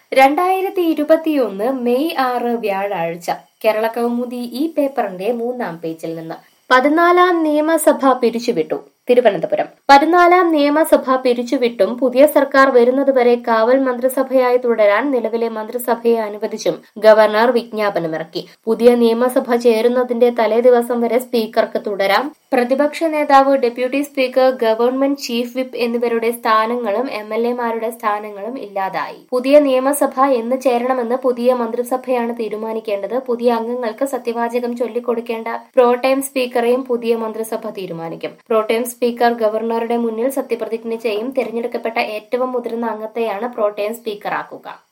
രണ്ടായിരത്തി ഇരുപത്തിയൊന്ന് മെയ് ആറ് വ്യാഴാഴ്ച കേരള കൗമുദി ഈ പേപ്പറിന്റെ മൂന്നാം പേജിൽ നിന്ന് പതിനാലാം നിയമസഭ പിരിച്ചുവിട്ടു തിരുവനന്തപുരം പതിനാലാം നിയമസഭ പിരിച്ചുവിട്ടും പുതിയ സർക്കാർ വരുന്നതുവരെ കാവൽ മന്ത്രിസഭയായി തുടരാൻ നിലവിലെ മന്ത്രിസഭയെ അനുവദിച്ചും ഗവർണർ വിജ്ഞാപനമിറക്കി പുതിയ നിയമസഭ ചേരുന്നതിന്റെ തലേദിവസം വരെ സ്പീക്കർക്ക് തുടരാം പ്രതിപക്ഷ നേതാവ് deputy speaker government chief whip എന്നിവരുടെ സ്ഥാനങ്ങളും എം എൽ എമാരുടെ സ്ഥാനങ്ങളും ഇല്ലാതായി പുതിയ നിയമസഭ എന്ന് ചേരണമെന്ന് പുതിയ മന്ത്രിസഭയാണ് തീരുമാനിക്കേണ്ടത് പുതിയ അംഗങ്ങൾക്ക് സത്യവാചകം ചൊല്ലിക്കൊടുക്കേണ്ട പ്രോടൈം സ്പീക്കറെയും പുതിയ മന്ത്രിസഭ തീരുമാനിക്കും പ്രോടൈം സ്പീക്കർ ഗവർണറുടെ മുന്നിൽ സത്യപ്രതിജ്ഞ ചെയ്യും തിരഞ്ഞെടുക്കപ്പെട്ട ഏറ്റവും മുതിർന്ന അംഗത്തെയാണ് പ്രോടൈം സ്പീക്കറാക്കുക